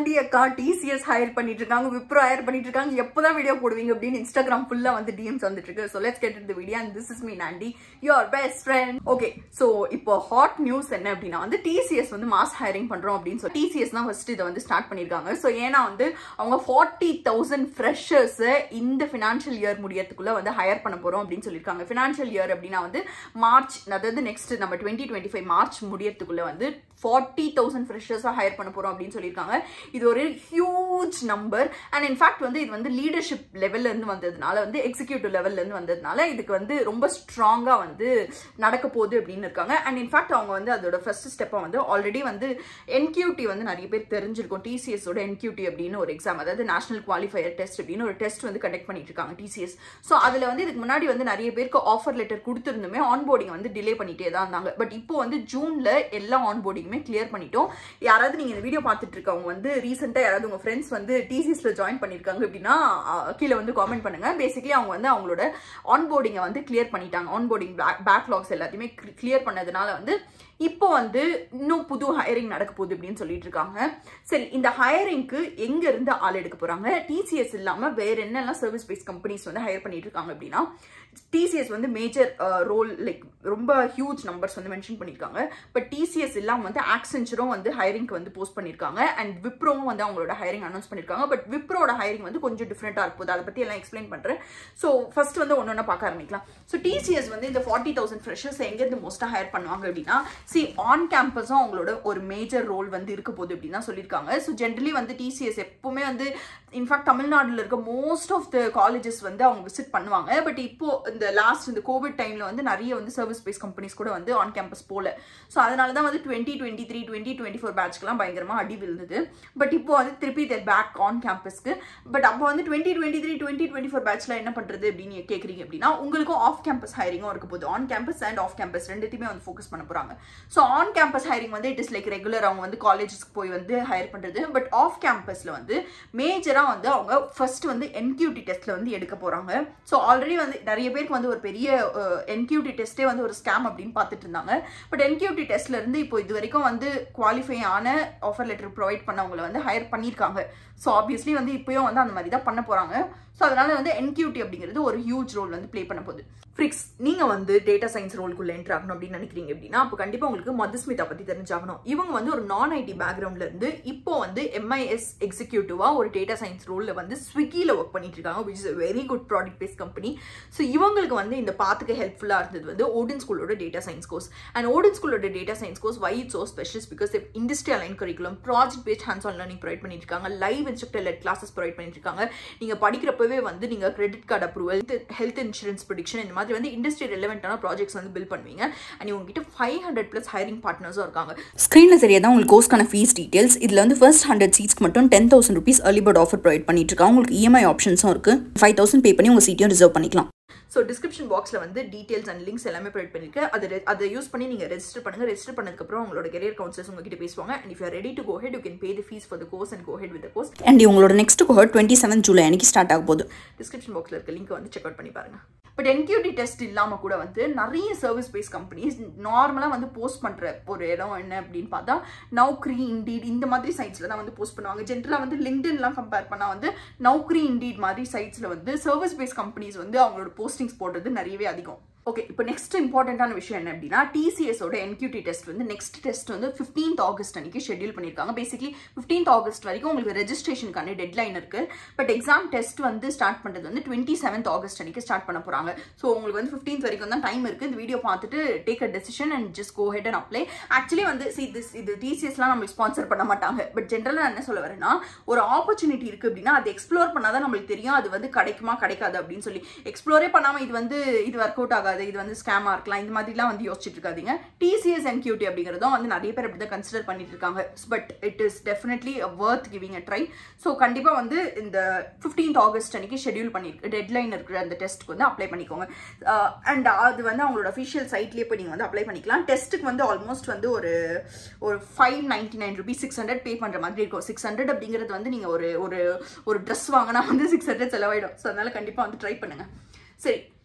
நாண்டி அக்கா TCS higher பண்ணிட்டு இருக்காங்க விப்ரோ ஹையர் பண்ணிட்டு இருக்காங்க எப்போதான் வீடியோ போடுவீங்க அப்படின்னு இன்ஸ்டாகிராம் ஃபுல்லா வந்து டிஎம்ஸ் வந்துட்டு இருக்கு ஸோ லெட்ஸ் கெட் இந்த video and this is me Nandi your best friend okay so இப்போ ஹாட் நியூஸ் என்ன அப்படின்னா வந்து டிசிஎஸ் வந்து மாஸ் ஹையரிங் பண்றோம் அப்படின்னு சொல்லி டிசிஎஸ் தான் ஃபர்ஸ்ட் இதை வந்து ஸ்டார்ட் பண்ணியிருக்காங்க ஸோ ஏன்னா வந்து அவங்க ஃபார்ட்டி தௌசண்ட் ஃப்ரெஷர்ஸ் இந்த ஃபினான்ஷியல் இயர் முடியறதுக்குள்ள வந்து ஹையர் பண்ண போறோம் அப்படின்னு சொல்லியிருக்காங்க ஃபினான்ஷியல் இயர் அப்படின்னா வந்து மார்ச் அதாவது நெக்ஸ்ட் நம்ம டுவெண்ட்டி டுவெண்ட்டி ஃபைவ் மார்ச் முடியறதுக்குள்ள வந்து ஃபார்ட்டி தௌசண்ட் ஃப்ரெஷர்ஸாக ஹையர் பண்ண போகிறோம் அப்படின்னு சொல்லியிருக்காங்க இது ஒரு ஹியூஜ் நம்பர் அண்ட் இன்ஃபேக்ட் வந்து இது வந்து லீடர்ஷிப் லெவல்ல இருந்து வந்ததுனால வந்து எக்ஸிக்யூட்டிவ் லெவல்ல இருந்து வந்ததுனால இதுக்கு வந்து ரொம்ப ஸ்ட்ராங்காக வந்து நடக்க போகுது அப்படின்னு இருக்காங்க அண்ட் இன்ஃபேக்ட் அவங்க வந்து அதோட ஃபர்ஸ்ட் ஸ்டெப்பை வந்து ஆல்ரெடி வந்து என்கியூடி வந்து நிறைய பேர் தெரிஞ்சிருக்கும் டிசிஎஸோட என்கியூடி அப்படின்னு ஒரு எக்ஸாம் அதாவது நேஷனல் குவாலிஃபயர் டெஸ்ட் அப்படின்னு ஒரு டெஸ்ட் வந்து கண்டக்ட் பண்ணிட்டு இருக்காங்க டிசிஎஸ் ஸோ அதில் வந்து இதுக்கு முன்னாடி வந்து நிறைய பேருக்கு ஆஃபர் லெட்டர் கொடுத்துருந்துமே ஆன்போர்டிங் வந்து டிலே பண்ணிட்டே தான் இருந்தாங்க பட் இப்போ வந்து ஜூன்ல எல்லா ஆன்போர்டிங்குமே கிளியர் பண்ணிட்டோம் யாராவது நீங்க இந்த வீடியோ பார்த்துட்டு இருக்கவங்க வந்து ரீசெண்டா யாராவது உங்க ஃப்ரெண்ட்ஸ் வந்து டிசிஎஸ்ல ஜாயின் பண்ணிருக்காங்க அப்படின்னா அஹ், கீழே வந்து காமெண்ட் பண்ணுங்க பேசிக்கலி அவங்க வந்து அவங்களோட ஆன்போர்டிங்கை வந்து கிளியர் பண்ணிட்டாங்க ஆன்போர்டிங் பேக்லாக்ஸ் எல்லாத்தையுமே கிளியர் பண்ணதுனால வந்து இப்போ வந்து இன்னும் புது ஹையரிங் நடக்க போகுது அப்படின்னு சொல்லிட்டு இருக்காங்க சரி இந்த ஹையரிங்க்கு எங்க இருந்து ஆள் எடுக்க போறாங்க டிசிஎஸ் இல்லாம வேற என்னெல்லாம் சர்வீஸ் பேஸ் கம்பெனிஸ் வந்து ஹையர் பண்ணிட்டு இருக்காங்க அப்படின்னா டிசிஎஸ் வந்து மேஜர் ரோல் லைக் ரொம்ப ஹியூஜ் நம்பர்ஸ் வந்து மென்ஷன் பண்ணியிருக்காங்க பட் டிசிஎஸ் இல்லாமல் வந்து ஆக்சென்ச்சரும் வந்து ஹையரிங்க்கு வந்து போஸ்ட் பண்ணியிருக்காங்க அண்ட் விப்ரோவும் வந்து அவங்களோட ஹையரிங் அனௌன்ஸ் பண்ணியிருக்காங்க பட் விப்ரோட ஹையரிங் வந்து கொஞ்சம் டிஃப்ரெண்ட்டாக இருக்கும் அதை பற்றி எல்லாம் எக்ஸ்பிளைன் பண்ணுறேன் ஸோ ஃபர்ஸ்ட் வந்து ஒன்று ஒன்று பார்க்க ஆரம்பிக்கலாம் ஸோ டிசிஎஸ் வந்து இந்த ஃபார்ட்டி தௌசண்ட் ஃப்ரெஷர்ஸ் எங்கேருந்து மோஸ்ட்டாக ஹையர் பண்ணுவாங்க அப்படின்னா சி ஆன் கேம்பஸும் அவங்களோட ஒரு மேஜர் ரோல் வந்து இருக்க போகுது அப்படின்னு தான் சொல்லியிருக்காங்க ஸோ ஜென்ரலி வந்து டிசிஎஸ் எப்பவுமே வந்து இன்ஃபேக்ட் தமிழ்நாட்டில் இருக்க மோஸ்ட் ஆஃப் த காலேஜஸ் வந்து அவங்க விசிட் பண்ணுவாங்க பட் இப்போ இந்த லாஸ்ட் இந்த கோவிட் டைம்ல வந்து நிறைய வந்து சர்வீஸ் பேஸ் கம்பெனிஸ் கூட வந்து ஆன் கேம்பஸ் போல ஸோ அதனால தான் வந்து twenty twenty three twenty twenty four பேட்ச்க்கெல்லாம் பயங்கரமாக அடி விழுந்தது பட் இப்போ வந்து திருப்பி தேர் பேக் ஆன் கேம்பஸ்க்கு பட் அப்போ வந்து twenty twenty three twenty twenty four பேட்ச்ல என்ன பண்ணுறது அப்படின்னு கேட்குறீங்க அப்படின்னா உங்களுக்கும் ஆஃப் கேம்பஸ் ஹைரிங்கும் இருக்க போகுது on campus and off campus ரெண்டுத்தையுமே வந்து ஃபோக்கஸ் பண்ண போகிறாங்க ஸோ ஆன் கேம்பஸ் ஹைரிங் வந்து இட் இஸ் லைக் ரெகுலர் அவங்க வந்து காலேஜஸ்க்கு போய் வந்து ஹையர் பண்ணுறது பட் ஆஃப் கேம்பஸில் வந்து மேஜராக வந்து அவங்க ஃபர்ஸ்ட் வந்து என்கியூடி டெஸ்ட்டில் வந்து எடுக்க போகிறாங்க ஸோ ஆல்ரெடி வந்து நிறைய பேருக்கு வந்து ஒரு பெரிய என்கியூடி டெஸ்ட்டே வந்து ஒரு ஸ்கேம் அப்படின்னு பார்த்துட்டு இருந்தாங்க பட் என்கியூடி டெஸ்ட்ல இருந்து இப்போ இது வரைக்கும் வந்து குவாலிஃபை ஆன ஆஃபர் லெட்டர் ப்ரொவைட் பண்ணவங்களை வந்து ஹையர் பண்ணியிருக்காங்க ஸோ ஆப்வியஸ்லி வந்து இப்போயும் வந்து அந்த மாதிரி தான் பண்ண போகிறாங்க ஸோ அதனால வந்து என்கியூடி அப்படிங்கிறது ஒரு ஹியூஜ் ரோல் வந்து ப்ளே பண்ண போகுது ஃப்ரிக்ஸ் நீங்கள் வந்து டேட்டா சயின்ஸ் ரோலுக்குள்ள என்ட்ரு ஆகணும் அப்படின்னு நினைக்கிறீங்க அப்படின்னா அப்போ கண்டிப்பாக உங்களுக்கு மதுஸ்மிதா பற்றி தெரிஞ்சாகணும் இவங்க வந்து ஒரு நான் ஐடி பேக்ரவுண்ட்ல இருந்து இப்போ வந்து எம்ஐஎஸ் எக்ஸிக்யூட்டிவாக ஒரு டேட்டா சயின்ஸ் ரோலில் வந்து ஸ்விக்கியில் ஒர்க் பண்ணிட்டு இருக்காங்க which is very good product base company so இவங்களுக்கு வந்து இந்த பாத்துக்கு ஹெல்ப்ஃபுல்லாக இருந்தது வந்து ஓடன் ஸ்கூலோட data science course and Odin ஸ்கூலோட data science course why it so specialist because industry align curriculum project based hands on learning provide பண்ணிட்டு இருக்காங்க live instructor led classes provide பண்ணிட்டு இருக்காங்க நீங்கள் படிக்கிறப்பவே வந்து நீங்கள் credit card approval health insurance prediction இந்த மாதிரி வந்து இண்டஸ்ட்ரி ரெலவெண்ட்டான ப்ராஜெக்ட்ஸ் வந்து பில் பண்ணுவீங்க அண்ட் உங்ககிட்ட ஃபைவ் ஹண்ட்ரட் ப்ளஸ் ஹைரிங் பார்ட்னர்ஸும் இருக்காங்க ஸ்க்ரீனில் தெரியாதான் உங்களுக்கு கோர்ஸ்க்கான ஃபீஸ் டீட்டெயில்ஸ் இதில் வந்து ஃபர்ஸ்ட் ஹண்ட்ரட் சீட்ஸ்க்கு மட்டும் ten thousand rupees early bird offer provide பண்ணிட்டு இருக்காங்க உங்களுக்கு இஎம்ஐ ஆப்ஷன்ஸும் இருக்குது ஃபைவ் தௌசண்ட் பே பண்ணி உங்கள் சீட்டையும் ரிசர்வ் பண்ணிக்கலாம் ஸோ டிஸ்கிரிப்ஷன் பாக்ஸில் வந்து டீடைல்ஸ் அண்ட் லிங்க்ஸ் எல்லாமே ப்ரொவைட் பண்ணிருக்கேன் அதை re- அதை யூஸ் பண்ணி நீங்கள் ரெஜிஸ்டர் பண்ணுங்க ரெஜிஸ்டர் பண்ணதுக்கப்புறம் உங்களோட கெரியர் கவுன்சிலர்ஸ் உங்ககிட்ட பேசுவாங்க and if you ready to go ahead you can pay the fees for the course and go ahead with course and உங்களோட next cohort twenty seven July அன்னைக்கு start ஆக போகுது description பாக்ஸில் இருக்க லிங்க் வந்து check out பண்ணி பாருங்க but NQT test இல்லாமல் கூட வந்து நிறைய சர்வீஸ் பேஸ் கம்பெனிஸ் நார்மலாக வந்து போஸ்ட் பண்ணுற ஒரு இடம் என்ன அப்படின்னு பார்த்தா நௌக்ரி இண்டீட் இந்த மாதிரி சைட்ஸில் தான் வந்து போஸ்ட் பண்ணுவாங்க ஜென்ரலாக வந்து லிங்க்டின்லாம் கம்பேர் பண்ணால் வந்து நௌக்ரி இண்டீட் மாதிரி சைட்ஸில் வந்து சர்வீஸ் பேஸ் கம்பெனிஸ் வந்து அவங்களோட போஸ்டிங்ஸ் போடுறது நிறையவே அதிகம் ஓகே இப்போ நெக்ஸ்ட் இம்பார்ட்டண்ட்டான விஷயம் என்ன அப்படின்னா டிசிஎஸோட என்கியூடி டெஸ்ட் வந்து நெக்ஸ்ட் டெஸ்ட் வந்து ஃபிஃப்டீன்த் ஆகஸ்ட் அன்னைக்கு ஷெட்யூல் பண்ணியிருக்காங்க பேசிக்லி ஃபிஃப்டீன்த் ஆகஸ்ட் வரைக்கும் உங்களுக்கு ரெஜிஸ்ட்ரேஷனுக்கான டெட்லைன் இருக்கு பட் எக்ஸாம் டெஸ்ட் வந்து ஸ்டார்ட் பண்ணுறது வந்து டுவெண்ட்டி செவன்த் ஆகஸ்ட் அன்னைக்கு ஸ்டார்ட் பண்ண போறாங்க ஸோ உங்களுக்கு வந்து ஃபிஃப்டீன்த் வரைக்கும் தான் டைம் இருக்கு இந்த வீடியோ பார்த்துட்டு take a decision and just go ahead and apply actually வந்து சி திஸ் இது டிசிஎஸ்லாம் நம்மளுக்கு ஸ்பான்சர் பண்ண மாட்டாங்க பட் ஜென்ரலாக என்ன சொல்ல வரேன்னா ஒரு ஆப்பர்ச்சுனிட்டி இருக்கு அப்படின்னா அது எக்ஸ்ப்ளோர் பண்ணாதான் நம்மளுக்கு தெரியும் அது வந்து கிடைக்குமா கிடைக்காது அப்படின்னு சொல்லி எக்ஸ்ப்ளோரே பண்ணாம இது வந்து இது ஒர்க் அவுட் ஆகாது இது வந்து ஸ்கேமா இருக்கலாம் இந்த மாதிரிலாம் வந்து யோசிச்சுட்டு இருக்காதீங்க டிசிஎஸ் அண்ட் கியூடி அப்படிங்கிறதும் வந்து நிறைய பேர் அப்படி தான் கன்சிடர் பண்ணிட்டு இருக்காங்க but it is definitely worth giving a try so கண்டிப்பாக வந்து இந்த ஃபிஃப்டீன்த் ஆகஸ்ட் அன்னைக்கு ஷெட்யூல் பண்ணிருக்கு டெட்லைன் இருக்கிற அந்த டெஸ்ட்டுக்கு வந்து அப்ளை பண்ணிக்கோங்க அண்ட் அது வந்து அவங்களோட அஃபிஷியல் சைட்லேயே போய் நீங்கள் வந்து அப்ளை பண்ணிக்கலாம் டெஸ்ட்டுக்கு வந்து ஆல்மோஸ்ட் வந்து ஒரு ஒரு five ninety nine rupees six hundred pay பண்ணுற மாதிரி இருக்கும் சிக்ஸ் ஹண்ட்ரட் அப்படிங்கிறது வந்து நீங்கள் ஒரு ஒரு ஒரு ட்ரெஸ் வாங்கினா வந்து சிக்ஸ் ஹண்ட்ரட் செலவாயிடும் ஸோ அதனால கண்டிப்பாக வந்து ட்ரை பண்ணுங்க சரி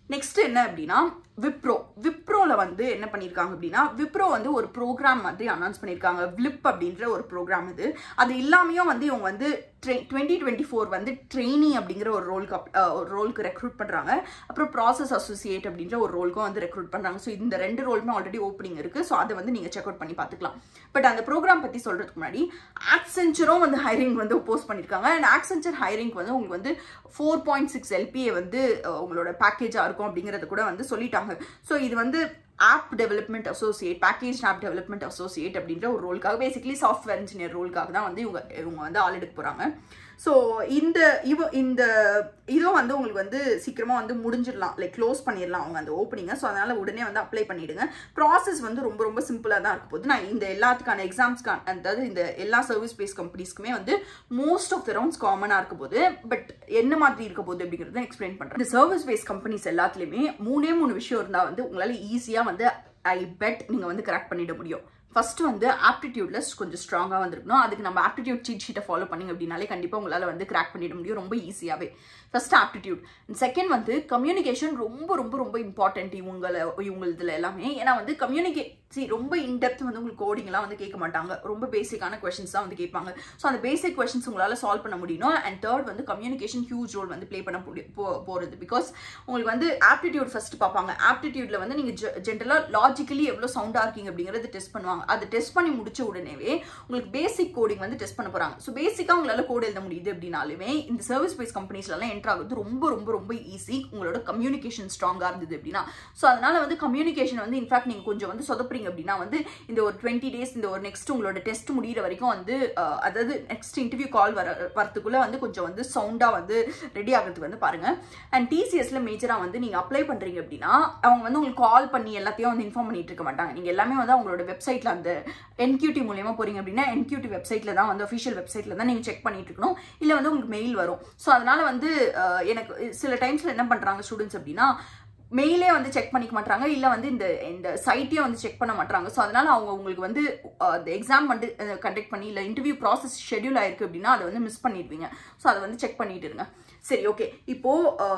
நெக்ஸ்ட் என்ன அப்படின்னா விப்ரோ விப்ரோல வந்து என்ன பண்ணியிருக்காங்க அப்படின்னா விப்ரோ வந்து ஒரு ப்ரோக்ராம் மாதிரி அனௌன்ஸ் பண்ணியிருக்காங்க விளிப் அப்படின்ற ஒரு ப்ரோக்ராம் இது அது இல்லாமையும் வந்து இவங்க வந்து டுவெண்ட்டி டுவெண்ட்டி ஃபோர் வந்து ட்ரெயினி அப்படிங்கிற ஒரு ரோலுக்கு ஒரு ரோலுக்கு ரெக்ரூட் பண்ணுறாங்க அப்புறம் ப்ராசஸ் அசோசியேட் அப்படின்ற ஒரு ரோலுக்கும் வந்து ரெக்ரூட் பண்ணுறாங்க ஸோ இந்த ரெண்டு ரோலுமே ஆல்ரெடி ஓப்பனிங் இருக்குது ஸோ அதை வந்து நீங்கள் செக் அவுட் பண்ணி பார்த்துக்கலாம் பட் அந்த ப்ரோக்ராம் பற்றி சொல்கிறதுக்கு முன்னாடி ஆக்சென்ச்சரும் வந்து ஹைரிங் வந்து போஸ்ட் பண்ணியிருக்காங்க அண்ட் ஆக்சென்ச்சர் ஹைரிங் வந்து உங்களுக்கு வந்து ஃபோர் பாயிண்ட் சிக்ஸ் எல்பிஏ வந்து உங்களோட பேக்கேஜாக இருக்கும் அப்படிங்கிறத கூட வந்து சொல்லிட்டாங்க ஸோ இது வந்து app development associate package app development associate அப்படின்ற ஒரு ரோலுக்காக பேசிக்கலி சாஃப்ட்வேர் இன்ஜினியர் ரோலுக்காக தான் வந்து இவங்க இவங்க வந்து ஆள் எடுக்க போகிறாங்க ஸோ இந்த இவ இந்த இதுவும் வந்து உங்களுக்கு வந்து சீக்கிரமாக வந்து முடிஞ்சிடலாம் லைக் க்ளோஸ் பண்ணிடலாம் அவங்க அந்த ஓப்பனிங்கை ஸோ அதனால் உடனே வந்து அப்ளை பண்ணிவிடுங்க ப்ராசஸ் வந்து ரொம்ப ரொம்ப சிம்பிளாக தான் இருக்க போது நான் இந்த எல்லாத்துக்கான எக்ஸாம்ஸ்க்கான அதாவது இந்த எல்லா சர்வீஸ் பேஸ் கம்பெனிஸ்க்குமே வந்து மோஸ்ட் ஆஃப் த ரவுண்ட்ஸ் காமனாக இருக்க போது பட் என்ன மாதிரி இருக்க போகுது அப்படிங்கிறத எக்ஸ்பிளைன் பண்ணுறேன் இந்த சர்வீஸ் பேஸ் கம்பெனிஸ் எல்லாத்துலேயுமே மூணே மூணு விஷயம் இருந்தால் வந்து உங்களால் ஈஸியாக வந்து ஐ பெட் நீங்கள் வந்து கரெக்ட் பண்ணிட முடியும் ஃபர்ஸ்ட் வந்து ஆப்டிடியூட்ல கொஞ்சம் ஸ்ட்ராங்காக வந்திருக்கணும் அதுக்கு நம்ம ஆப்டிடியூட் சீட் ஷீட்டை ஃபாலோ பண்ணிங்க அப்படின்னாலே கண்டிப்பாக உங்களால் வந்து கிராக் பண்ணிட முடியும் ரொம்ப ஈஸியாகவே ஃபர்ஸ்ட் ஆப்டிடியூட் செகண்ட் வந்து கம்யூனிகேஷன் ரொம்ப ரொம்ப ரொம்ப இம்பார்ட்டன்ட் இவங்களை இவங்களதுல எல்லாமே ஏன்னா வந்து கம்யூனிகே சி ரொம்ப இன்டெப்த் வந்து உங்களுக்கு கோடிங்லாம் வந்து கேட்க மாட்டாங்க ரொம்ப பேசிக்கான கொஷின்ஸ் தான் வந்து கேட்பாங்க ஸோ அந்த பேசிக் கொஷின்ஸ் உங்களால் சால்வ் பண்ண முடியணும் அண்ட் தேர்ட் வந்து கம்யூனிகேஷன் ஹியூஜ் ரோல் வந்து ப்ளே பண்ண போ போகிறது பிகாஸ் உங்களுக்கு வந்து ஆப்டிடியூட் ஃபர்ஸ்ட் பார்ப்பாங்க ஆப்டிடியூட்ல வந்து நீங்கள் ஜென்ரலாக லாஜிக்கலி எவ்வளோ சவுண்டாக இருக்கீங்க அப்படிங்கிறது டெஸ்ட் பண்ணுவாங்க அது டெஸ்ட் பண்ணி முடிச்ச உடனேவே உங்களுக்கு பேசிக் கோடிங் வந்து டெஸ்ட் பண்ண போகிறாங்க ஸோ பேசிக்காக உங்களால் கோட் எழுத முடியுது அப்படின்னாலுமே இந்த சர்வீஸ் பேஸ் கம்பெனிஸ்லாம் என்ட்ரு ஆகுது ரொம்ப ரொம்ப ரொம்ப ஈஸி உங்களோட கம்யூனிகேஷன் ஸ்ட்ராங்காக இருந்தது அப்படின்னா ஸோ அதனால வந்து கம்யூனிகேஷன் வந்து இன்ஃபேக்ட் நீங்கள் கொஞ்சம் வந்து சொதப்புறீங்க அப்படின்னா வந்து இந்த ஒரு டுவெண்ட்டி டேஸ் இந்த ஒரு நெக்ஸ்ட் உங்களோட டெஸ்ட் முடிகிற வரைக்கும் வந்து அதாவது நெக்ஸ்ட் இன்டர்வியூ கால் வர வரத்துக்குள்ள வந்து கொஞ்சம் வந்து சவுண்டாக வந்து ரெடி ஆகிறதுக்கு வந்து பாருங்க அண்ட் டிசிஎஸ்ல மேஜராக வந்து நீங்கள் அப்ளை பண்ணுறீங்க அப்படின்னா அவங்க வந்து உங்களுக்கு கால் பண்ணி எல்லாத்தையும் வந்து இன்ஃபார்ம் பண்ணிட்டு இருக்க மாட்டாங்க நீங்கள் எல்லாமே வந்து அவங்களோட வெப்சைட்டில் அந்த என்கியூடி மூலியமாக போறீங்க அப்படின்னா என்கியூடி வெப்சைட்டில் தான் வந்து அஃபிஷியல் வெப்சைட்டில் தான் நீங்கள் செக் பண்ணிட்டு இருக்கணும் இல்லை வந்து உங்களுக்கு மெயில் வரும் ஸோ அதனால வந்து எனக்கு சில டைம்ஸில் என்ன பண்ணுறாங்க ஸ்டூடெண்ட்ஸ் அப்படின்னா மெயிலே வந்து செக் பண்ணிக்க மாட்டாங்க இல்லை வந்து இந்த இந்த சைட்டையும் வந்து செக் பண்ண மாட்டாங்க ஸோ அதனால அவங்க உங்களுக்கு வந்து இந்த எக்ஸாம் வந்து கண்டக்ட் பண்ணி இல்லை இன்டர்வியூ ப்ராசஸ் ஷெடியூல் ஆயிருக்கு அப்படின்னா அதை வந்து மிஸ் பண்ணிடுவீங்க ஸோ அதை வந்து செக் பண்ணிட்டு இருங்க சரி ஓகே இப்போ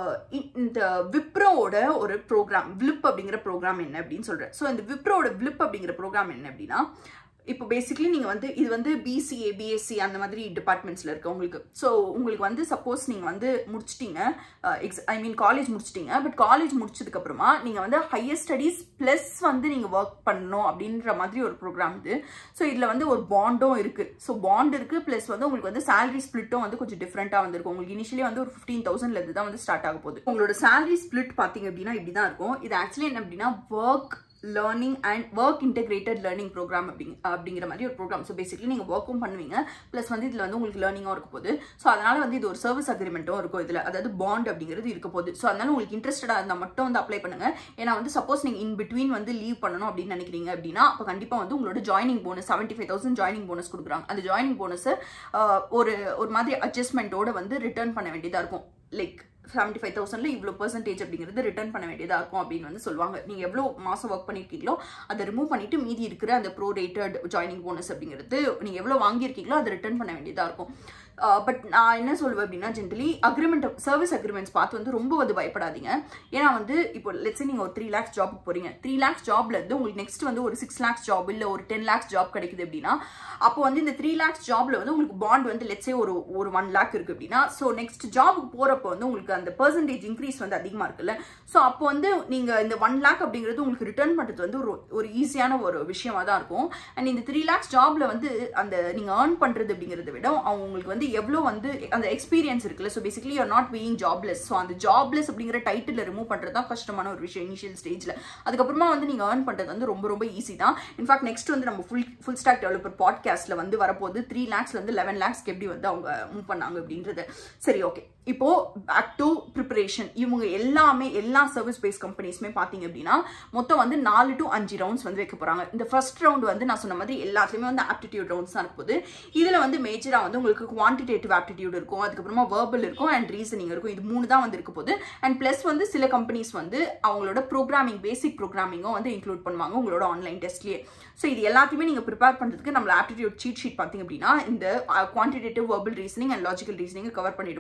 இந்த விப்ரோவோட ஒரு ப்ரோக்ராம் விளிப் அப்படிங்கிற ப்ரோக்ராம் என்ன அப்படின்னு சொல்றேன் ஸோ இந்த விப்ரோவோட விளிப் அப்படிங்கிற ப்ரோக்ராம் என்ன அப்படின்னா இப்போ பேசிக்கலி நீங்கள் வந்து இது வந்து பிசிஏ பிஎஸ்சி அந்த மாதிரி டிபார்ட்மெண்ட்ஸில் இருக்கு உங்களுக்கு ஸோ உங்களுக்கு வந்து சப்போஸ் நீங்கள் வந்து முடிச்சிட்டீங்க எக்ஸ் ஐ மீன் காலேஜ் முடிச்சிட்டீங்க பட் காலேஜ் முடிச்சதுக்கப்புறமா நீங்கள் வந்து ஹையர் ஸ்டடீஸ் ப்ளஸ் வந்து நீங்கள் ஒர்க் பண்ணணும் அப்படின்ற மாதிரி ஒரு ப்ரோக்ராம் இது ஸோ இதில் வந்து ஒரு பாண்டும் இருக்குது ஸோ பாண்ட் இருக்குது ப்ளஸ் வந்து உங்களுக்கு வந்து சேலரி ஸ்பிளிட்டும் வந்து கொஞ்சம் டிஃப்ரெண்ட்டாக வந்திருக்கும் உங்களுக்கு இனிஷியலி வந்து ஒரு ஃபிஃப்டீன் தௌசண்ட்லேருந்து தான் வந்து ஸ்டார்ட் ஆக போகுது உங்களோட சேலரி ஸ்பிளிட் பார்த்தீங்க அப்படின்னா இப்படி தான் இருக்கும் இது ஆக்சுவலி என்ன அப்படின்னா work learning and work integrated learning program அப்படிங்க அப்படிங்கிற மாதிரி ஒரு ப்ரோக்ராம் ஸோ பேசிக்கலி நீங்கள் ஒர்க்கும் பண்ணுவீங்க ப்ளஸ் வந்து இதில் வந்து உங்களுக்கு லேர்னிங்கும் இருக்க போகுது ஸோ அதனால வந்து இது ஒரு சர்வீஸ் அக்ரிமெண்ட்டும் இருக்கும் இதில் அதாவது பாண்ட் அப்படிங்கிறது இருக்க போகுது ஸோ அதனால உங்களுக்கு இன்ட்ரெஸ்டடாக இருந்தால் மட்டும் வந்து அப்ளை பண்ணுங்க ஏன்னா வந்து சப்போஸ் நீங்கள் இன் பிட்வீன் வந்து லீவ் பண்ணணும் அப்படின்னு நினைக்கிறீங்க அப்படின்னா அப்போ கண்டிப்பாக வந்து உங்களோட joining bonus seventy five thousand joining bonus கொடுக்குறாங்க அந்த ஜாயினிங் போனஸை ஒரு ஒரு மாதிரி அட்ஜஸ்ட்மெண்ட்டோட வந்து ரிட்டர்ன் பண்ண வேண்டியதாக இருக்கும் லைக் செவன்ட்டி ஃபைவ் தௌசண்ட்ல இவ்வளோ பர்சன்டேஜ் அப்படிங்கிறது ரிட்டர்ன் பண்ண வேண்டியதாக இருக்கும் அப்படின்னு வந்து சொல்லுவாங்க நீங்கள் எவ்வளோ மாதம் ஒர்க் பண்ணியிருக்கீங்களோ அதை ரிமூவ் பண்ணிட்டு மீதி இருக்கிற அந்த ப்ரோ ரேட்டட் ஜாயினிங் போனஸ் அப்படிங்கிறது நீங்கள் எவ்வளோ வாங்கியிருக்கீங்களோ அதை ரிட்டர்ன் பண்ண வேண்டியதாக இருக்கும் பட் நான் என்ன சொல்லுவேன் அப்படின்னா ஜென்ரலி அக்ரிமெண்ட் சர்வீஸ் அக்ரிமெண்ட்ஸ் பார்த்து வந்து ரொம்ப வந்து பயப்படாதீங்க ஏன்னா வந்து இப்போ லெட்ஸே நீங்கள் ஒரு த்ரீ லேக்ஸ் ஜாபுக்கு போறீங்க த்ரீ லேக்ஸ் ஜாப்ல இருந்து உங்களுக்கு நெக்ஸ்ட் வந்து ஒரு சிக்ஸ் லேக்ஸ் ஜாப் இல்லை ஒரு டென் லேக்ஸ் ஜாப் கிடைக்குது அப்படின்னா அப்போ வந்து இந்த த்ரீ லேக்ஸ் ஜாப்ல வந்து உங்களுக்கு பாண்ட் வந்து லெட்ஸே ஒரு ஒரு ஒன் லேக் இருக்கு அப்படின்னா ஸோ நெக்ஸ்ட் ஜாபுக்கு போறப்போ வந்து உங்களுக்கு அந்த பர்சன்டேஜ் இன்க்ரீஸ் வந்து அதிகமாக இருக்குல்ல ஸோ அப்போ வந்து நீங்கள் இந்த ஒன் லேக் அப்படிங்கிறது உங்களுக்கு ரிட்டர்ன் பண்ணுறது வந்து ஒரு ஒரு ஈஸியான ஒரு விஷயமா தான் இருக்கும் அண்ட் இந்த த்ரீ லேக்ஸ் ஜாப்ல வந்து அந்த நீங்கள் ஏர்ன் பண்ணுறது அப்படிங்கிறத விட அவங்க உங்களுக்கு வந்து எவ்வளோ வந்து அந்த எக்ஸ்பீரியன்ஸ் இருக்குல்ல so basically you're not being jobless so அந்த ஜாப்லெஸ் அப்படிங்கிற டைட்டில் ரிமூவ் பண்ணுறது தான் கஷ்டமான ஒரு விஷயம் இனிஷியல் ஸ்டேஜில் அதுக்கப்புறமா வந்து நீங்கள் ஏர்ன் பண்ணுறது வந்து ரொம்ப ரொம்ப ஈஸி தான் இன்ஃபேக்ட் நெக்ஸ்ட் வந்து நம்ம ஃபுல் ஃபுல் ஸ்டாக் டெவலப்பர் பாட்காஸ்ட்டில் வந்து வரப்போது த்ரீ லேக்ஸ்லேருந்து லெவன் லேக்ஸ்க்கு எப்படி வந்து அவங்க மூவ் பண்ணாங்க அப்படின்றது சரி ஓகே இப்போ பேக் டு ப்ரிப்பரேஷன் இவங்க எல்லாமே எல்லா சர்வீஸ் பேஸ் கம்பெனிஸுமே பார்த்தீங்க அப்படின்னா மொத்தம் வந்து நாலு டு அஞ்சு ரவுண்ட்ஸ் வந்து வைக்க போறாங்க இந்த ஃபர்ஸ்ட் ரவுண்ட் வந்து நான் சொன்ன மாதிரி எல்லாத்துலேயுமே வந்து ஆப்டிடியூட் ரவுண்ட்ஸ் தான் இருப்போது இதில் வந்து மேஜராக வந்து உங்களுக்கு குவான்டிடேட்டிவ் ஆப்டிடியூட் இருக்கும் அதுக்கப்புறமா வேர்பல் இருக்கும் அண்ட் ரீசனிங் இருக்கும் இது மூணு தான் வந்து இருக்க போகுது அண்ட் ப்ளஸ் வந்து சில கம்பெனிஸ் வந்து அவங்களோட ப்ரோக்ராமிங் பேசிக் ப்ரோக்ராமிங்கும் வந்து இன்க்ளூட் பண்ணுவாங்க உங்களோட ஆன்லைன் டெஸ்ட்லேயே ஸோ இது எல்லாத்தையுமே நீங்கள் ப்ரிப்பேர் பண்ணுறதுக்கு நம்மள ஆப்டிடியூட் சீட் ஷீட் பார்த்தீங்க அப்படின்னா இந்த quantitative verbal reasoning and logical reasoning cover பண்ணிட முடியும்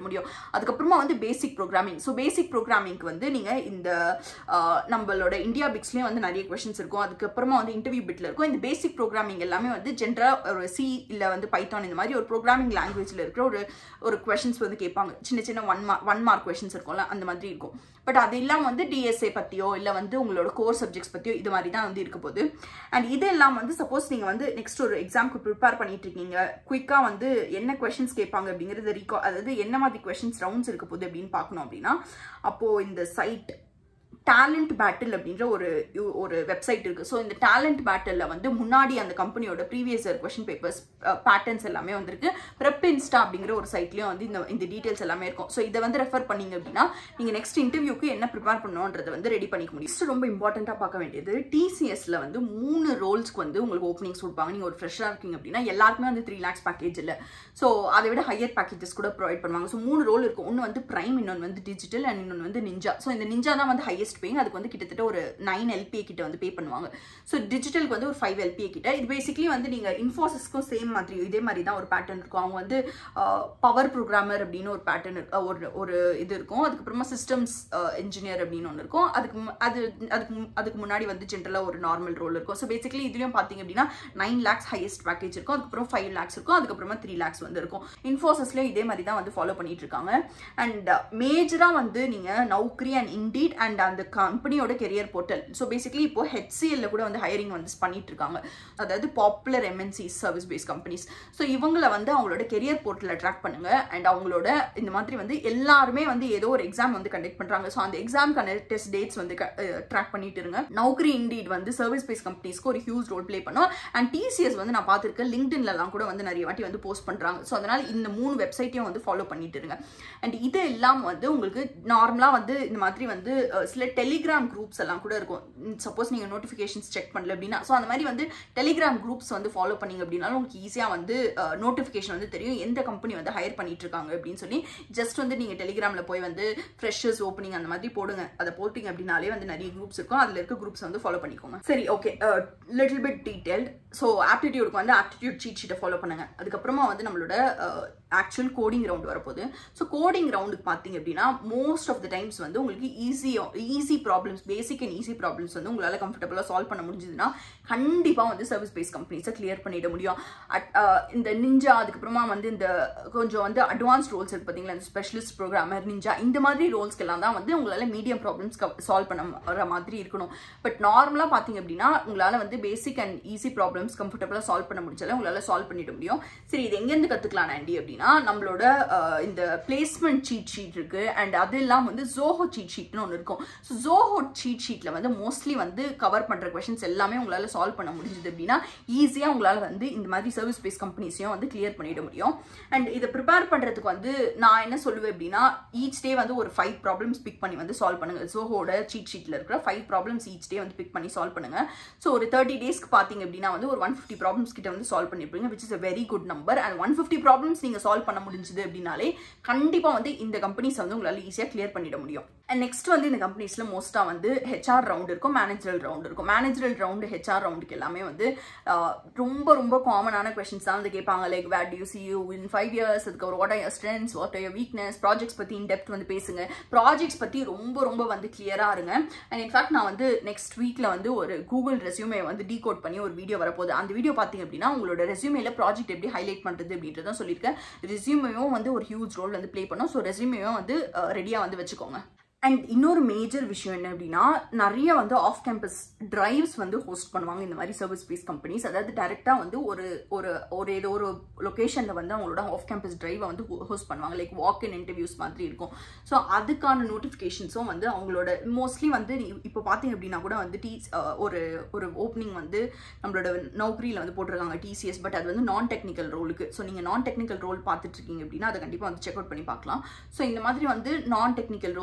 அதுக்கப்புறமா வந்து பேசிக் ப்ரோக்ராமிங் ஸோ பேசிக் ப்ரோக்ராமிங்க்கு வந்து நீங்கள் இந்த ஆஹ், நம்மளோட இந்தியா பிக்ஸ்லேயும் வந்து நிறைய கொஷின்ஸ் இருக்கும் அதுக்கப்புறமா வந்து இன்டர்வியூ பிட்டில் இருக்கும் இந்த பேசிக் ப்ரோக்ராமிங் எல்லாமே வந்து ஜென்ரலாக ஒரு சி இல்லை வந்து பைத்தான் இந்த மாதிரி ஒரு ப்ரோக்ராமிங் லாங்குவேஜில் இருக்கிற ஒரு ஒரு கொஷின்ஸ் வந்து கேட்பாங்க சின்ன சின்ன one mark one mark questions இருக்கும்ல அந்த மாதிரி இருக்கும் பட் அது இல்லாமல் வந்து டிஎஸ்ஏ பற்றியோ இல்லை வந்து உங்களோட கோர் சப்ஜெக்ட்ஸ் பற்றியோ இது மாதிரி தான் வந்து இருக்க போகுது அண்ட் இது எல்லாம் வந்து சப்போஸ் நீங்கள் வந்து நெக்ஸ்ட் ஒரு எக்ஸாம்க்கு ப்ரிப்பேர் பண்ணிட்டு இருக்கீங்க குயிக்காக வந்து என்ன கொஷின்ஸ் கேட்பாங்க அப்படிங்கிறது ரீகா அதாவது என்ன மாதிரி கொஷின்ஸ் ரவுண்ட்ஸ் இருக்க போகுது அப்படின்னு பார்க்கணும் அப்படின்னா அப்போது இந்த சைட் டேலண்ட் பேட்டில் அப்படின்ற ஒரு ஒரு வெப்சைட் இருக்கு ஸோ இந்த டேலண்ட் பேட்டில் வந்து முன்னாடி அந்த கம்பெனியோட previous year question papers patterns எல்லாமே வந்திருக்கு ப்ரெப் இன்ஸ்டா அப்படிங்கிற ஒரு சைட்லயும் வந்து இந்த இந்த டீடைல்ஸ் எல்லாமே இருக்கும் ஸோ இதை வந்து ரெஃபர் பண்ணீங்க அப்படின்னா நீங்க நெக்ஸ்ட் இன்டர்வியூக்கு என்ன ப்ரிப்பேர் பண்ணணுன்றதை வந்து ரெடி பண்ணிக்க முடியும் Next ரொம்ப இம்பார்ட்டண்ட்டாக பார்க்க வேண்டியது டிசிஎஸ்ல வந்து மூணு ரோல்ஸ்க்கு வந்து உங்களுக்கு ஓப்பனிங்ஸ் கொடுப்பாங்க நீங்க ஒரு ஃப்ரெஷ்ஷாக இருக்கீங்க அப்படின்னா எல்லாருக்குமே வந்து த்ரீ லேக்ஸ் பேக்கேஜ் இல்லை ஸோ அதை விட ஹையர் பேக்கேஜஸ் கூட ப்ரொவைட் பண்ணுவாங்க ஸோ மூணு ரோல் இருக்கும் ஒன்று வந்து பிரைம் இன்னொன்று வந்து டிஜிட்டல் அண்ட் இன்னொன்று வந்து நிஞ்சா ஸோ இந்த நிஞ்சா தான் வந்து ஹையஸ்ட் பேயிங் அதுக்கு வந்து கிட்டத்தட்ட ஒரு நைன் எல்பிஏ கிட்ட வந்து பே பண்ணுவாங்க ஸோ டிஜிட்டலுக்கு வந்து ஒரு ஃபைவ் எல்பிஏ கிட்ட இது பேசிக்கலி வந்து நீங்கள் இன்ஃபோசிஸ்க்கும் சேம் மாதிரி இதே மாதிரி தான் ஒரு பேட்டர்ன் இருக்கும் அவங்க வந்து பவர் ப்ரோக்ராமர் அப்படின்னு ஒரு பேட்டர்ன் ஒரு ஒரு இது இருக்கும் அதுக்கப்புறமா சிஸ்டம்ஸ் இன்ஜினியர் அப்படின்னு ஒன்று இருக்கும் அதுக்கு மு- அது அதுக்கு மு- அதுக்கு முன்னாடி வந்து ஜென்ரலாக ஒரு நார்மல் ரோல் இருக்கும் ஸோ பேசிக்கலி இதுலயும் பார்த்தீங்க அப்படின்னா நைன் லேக்ஸ் ஹையஸ்ட் பேக்கேஜ் இருக்கும் அதுக்கப்புறம் ஃபைவ் லேக்ஸ் இருக்கும் அதுக்கப்புறமா த்ரீ லேக்ஸ் வந்து இருக்கும் இன்ஃபோசிஸ்லயும் இதே மாதிரி தான் வந்து ஃபாலோ பண்ணிட்டு இருக்காங்க அண்ட் மேஜராக வந்து நீங்கள் நௌக்ரி அண்ட் இண்டீட் அண்ட் அந்த கம்பெனியோட கெரியர் போர்ட்டல் ஸோ பேசிக்கலி இப்போ ஹெச்சிஎல்ல கூட வந்து ஹையரிங் வந்து பண்ணிட்டு இருக்காங்க அதாவது popular MNC service base companies so இவங்கள வந்து அவங்களோட கெரியர் போர்ட்டலில் ட்ராக் பண்ணுங்க அண்ட் அவங்களோட இந்த மாதிரி வந்து எல்லாருமே வந்து ஏதோ ஒரு எக்ஸாம் வந்து கண்டக்ட் பண்றாங்க ஸோ அந்த எக்ஸாம்க்கான டெஸ்ட் டேட்ஸ் வந்து ட்ராக் பண்ணிட்டு இருங்க நௌக்கரி இண்டீட் வந்து சர்வீஸ் பேஸ் கம்பெனிஸ்க்கு ஒரு ஹியூஜ் ரோல் ப்ளே பண்ணும் அண்ட் டிசிஎஸ் வந்து நான் பார்த்துருக்கேன் லிங்க்டின்லலாம் கூட வந்து நிறைய வாட்டி வந்து போஸ்ட் பண்றாங்க ஸோ அதனால இந்த மூணு வெப்சைட்டையும் வந்து ஃபாலோ பண்ணிட்டு இருங்க அண்ட் இது எல்லாம் வந்து உங்களுக்கு நார்மலாக வந்து இந்த மாதிரி வந்து அஹ், சில டெலிகிராம் குரூப்ஸ் எல்லாம் கூட இருக்கும் சப்போஸ் நீங்கள் நோட்டிஃபிகேஷன்ஸ் செக் பண்ணல அப்படின்னா ஸோ அந்த மாதிரி வந்து டெலிகிராம் குரூப்ஸ் வந்து ஃபாலோ பண்ணீங்க அப்படின்னாலும் உங்களுக்கு ஈஸியாக வந்து நோட்டிஃபிகேஷன் வந்து தெரியும் எந்த கம்பெனி வந்து ஹையர் பண்ணிட்டு இருக்காங்க அப்படின்னு சொல்லி ஜஸ்ட் வந்து நீங்கள் டெலிகிராமில் போய் வந்து ஃப்ரெஷர்ஸ் ஓப்பனிங் அந்த மாதிரி போடுங்க அதை போட்டிங்க அப்படின்னாலே வந்து நிறைய குரூப்ஸ் இருக்கும் அதில் இருக்க குரூப்ஸ் வந்து ஃபாலோ பண்ணிக்கோங்க சரி okay little bit detailed so ஆப்டிடியூடுக்கு வந்து ஆப்டிடியூட் சீட் ஷீட்டை ஃபாலோ பண்ணுங்க அதுக்கப்புறமா வந்து நம்மளோட ஆக்சுவல் கோடிங் ரவுண்ட் வரப்போகுது ஸோ கோடிங் ரவுண்டுக்கு பார்த்தீங்க அப்படின்னா மோஸ்ட் ஆஃப் த டைம்ஸ் வந்து உங்களுக்கு ஈஸியாக easy problems basic and easy problems வந்து உங்களால் கம்ஃபர்டபுளாக சால்வ் பண்ண முடிஞ்சதுன்னா கண்டிப்பாக வந்து சர்வீஸ் பேஸ் கம்பெனிஸை கிளியர் பண்ணிட முடியும் At- அஹ் இந்த நிஞ்சா அதுக்கப்புறமா வந்து இந்த கொஞ்சம் வந்து அட்வான்ஸ் ரோல்ஸ் இருக்கு பார்த்தீங்களா இந்த ஸ்பெஷலிஸ்ட் ப்ரோக்ராமர் நிஞ்சா இந்த மாதிரி ரோல்ஸ்க்கெல்லாம் தான் வந்து உங்களால் மீடியம் ப்ராப்ளம்ஸ் சால்வ் பண்ண வர மாதிரி இருக்கணும் பட் நார்மலாக பார்த்தீங்க அப்படின்னா உங்களால் வந்து பேசிக் அண்ட் ஈஸி ப்ராப்ளம்ஸ் கம்ஃபர்டபுளாக சால்வ் பண்ண முடிச்சாலும் உங்களால் சால்வ் பண்ணிட முடியும் சரி இது எங்கேருந்து கற்றுக்கலாம் ஆண்டி அப்படின்னா நம்மளோட அஹ், இந்த பிளேஸ்மெண்ட் சீட் ஷீட் இருக்கு அண்ட் அது இல்லாமல் வந்து ஜோஹோ சீட் ஷீட்னு ஒன்று இருக்கும் ஸோ ஜோஹோ சீட் ஷீட்டில் வந்து மோஸ்ட்லி வந்து கவர் பண்ணுற கொஷின்ஸ் எல்லாமே உங்களால் சால்வ் பண்ண முடிஞ்சது அப்படின்னா ஈஸியாக உங்களால் வந்து இந்த மாதிரி சர்வீஸ் பேஸ் கம்பெனிஸையும் வந்து கிளியர் பண்ணிட முடியும் அண்ட் இதை ப்ரிப்பேர் பண்ணுறதுக்கு வந்து நான் என்ன சொல்லுவேன் அப்படின்னா ஈச் டே வந்து ஒரு ஃபைவ் ப்ராப்ளம்ஸ் பிக் பண்ணி வந்து சால்வ் பண்ணுங்க ஜோஹோட சீட் ஷீட்டில் இருக்கிற ஃபைவ் ப்ராப்ளம்ஸ் ஈச் டே வந்து பிக் பண்ணி சால்வ் பண்ணுங்க ஸோ ஒரு தேர்ட்டி டேஸ்க்கு பார்த்தீங்க அப்படின்னா வந்து ஒரு ஒன் ஃபிஃப்டி ப்ராப்ளம்ஸ் கிட்ட வந்து சால்வ் பண்ணிருப்பீங்க which is a very good number and one fifty problems நீங்கள் சால்வ் பண்ண முடிஞ்சது அப்படின்னாலே கண்டிப்பாக வந்து இந்த கம்பெனிஸ் வந்து உங்களால் ஈஸியாக கிளியர் பண்ணிட முடியும் அண்ட் நெக்ஸ்ட் வந்து இந்த கம்பெனிஸில் மோஸ்ட்டாக வந்து ஹெச்ஆர் ரவுண்ட் இருக்கும் மேனேஜரல் ரவுண்ட் இருக்கும் மேனேஜரல் ரவுண்டு ஹெச்ஆர் ரவுண்டுக்கு எல்லாமே வந்து ஆஹ், ரொம்ப ரொம்ப காமனான கொஷின்ஸ் தான் வந்து கேட்பாங்க like where do you see you in five years அதுக்கு ஒரு what are your strengths what are your weakness projects பற்றி இன் டெப்த் வந்து பேசுங்க ப்ராஜெக்ட்ஸ் பற்றி ரொம்ப ரொம்ப வந்து கிளியராக இருங்க அண்ட் இன்ஃபேக்ட் நான் வந்து நெக்ஸ்ட் வீக்கில் வந்து ஒரு கூகுள் ரெஸ்யூமே வந்து டீகோட் பண்ணி ஒரு வீடியோ வரப்போகுது அந்த வீடியோ பார்த்தீங்க அப்படின்னா உங்களோட ரெஸ்யூமேல ப்ராஜெக்ட் எப்படி ஹைலைட் பண்ணுறது அப்படின்றத சொல்லியிருக்கேன் ரெஸ்யூமேவும் வந்து ஒரு ஹியூஜ் ரோல் வந்து ப்ளே பண்ணும் ஸோ ரெஸ்யூமேவும் வந்து ரெடியாக வந்து வச்சுக்கோங்க அண்ட் இன்னொரு மேஜர் விஷயம் என்ன அப்படின்னா நிறைய வந்து ஆஃப் கேம்பஸ் டிரைவ்ஸ் வந்து ஹோஸ்ட் பண்ணுவாங்க இந்த மாதிரி சர்வீஸ் பேஸ் கம்பெனிஸ் அதாவது டைரெக்டாக வந்து ஒரு ஒரு ஒரு ஏதோ ஒரு லொக்கேஷனில் வந்து அவங்களோட ஆஃப் கேம்பஸ் டிரைவை வந்து ஹோஸ்ட் பண்ணுவாங்க லைக் வாக் இன் இன்டர்வியூஸ் மாதிரி இருக்கும் ஸோ அதுக்கான நோட்டிஃபிகேஷன்ஸும் வந்து அவங்களோட மோஸ்ட்லி வந்து நீ- இப்போ பார்த்தீங்க அப்படின்னா கூட வந்து டீ ஒரு ஒரு ஓப்பனிங் வந்து நம்மளோட நௌக்கரியில் வந்து போட்டிருக்காங்க டிசிஎஸ் பட் அது வந்து நான் டெக்னிக்கல் ரோலுக்கு ஸோ நீங்கள் நான் டெக்னிக்கல் ரோல் பார்த்துட்டு இருக்கீங்க அப்படின்னா அதை கண்டிப்பாக வந்து செக் அவுட் பண்ணி பார்க்கலாம் ஸோ இந்த மாதிரி வந்து நான் டெக்னிக்கல் ரோல்ஸ்க்கு இல்லை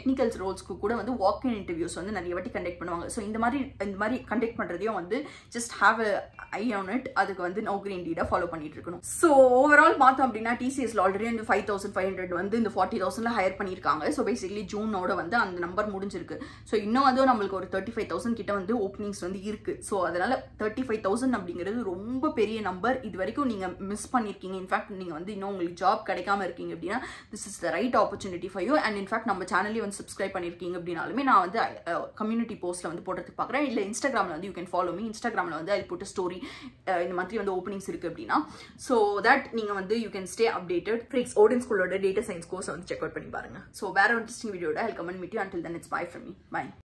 டெக்னிக்கல் ரோல்ஸ்க்கு கூட வந்து வாக் இன் இன்டர்வியூஸ் வந்து நிறைய வாட்டி கண்டக்ட் பண்ணுவாங்க ஸோ இந்த மாதிரி இந்த மாதிரி கண்டக்ட் பண்ணுறதையும் வந்து just have a eye on it அதுக்கு வந்து நௌகரி இண்டீடாக ஃபாலோ பண்ணிட்டு இருக்கணும் ஸோ ஓவரால் பார்த்தோம் அப்படின்னா டிசிஎஸ்ல ஆல்ரெடி வந்து ஃபைவ் தௌசண்ட் ஃபைவ் ஹண்ட்ரட் வந்து இந்த ஃபார்ட்டி தௌசண்ட்ல ஹையர் பண்ணியிருக்காங்க ஸோ பேசிக்கலி ஜூனோட வந்து அந்த நம்பர் முடிஞ்சிருக்கு ஸோ இன்னும் வந்து நம்மளுக்கு ஒரு தேர்ட்டி ஃபைவ் தௌசண்ட் கிட்ட வந்து ஓப்பனிங்ஸ் வந்து இருக்கு ஸோ அதனால தேர்ட்டி ஃபைவ் தௌசண்ட் அப்படிங்கிறது ரொம்ப பெரிய நம்பர் இது வரைக்கும் நீங்க மிஸ் பண்ணிருக்கீங்க இன்ஃபேக்ட் நீங்க வந்து இன்னும் உங்களுக்கு ஜாப் கிடைக்காம இருக்கீங்க அப்படின்னா this is the right opportunity for you and in fact நம்ம சேனல்லே வந்து சப்ஸ்கிரைப் பண்ணிருக்கீங்க அப்படின்னாலுமே நான் வந்து கம்யூனிட்டி போஸ்ட்ல வந்து போடுறதுக்கு பார்க்குறேன் இல்லை இன்ஸ்டாகிராமில் வந்து யூ கேன் ஃபாலோ மீ இன்ஸ்டாகிராமில் வந்து ஐ புட் ஸ்டோரி இந்த மாதிரி வந்து ஓப்பனிங்ஸ் இருக்கு அப்படின்னா ஸோ தட் நீங்க வந்து you can stay updated freaks Odin ஸ்கூலோட டேட்டா சயின்ஸ் கோர்ஸ் வந்து செக் அவுட் பண்ணி பாருங்க ஸோ வேற ஒரு இன்ட்ரெஸ்டிங் வீடியோட I comment meet you until then it's bye from me by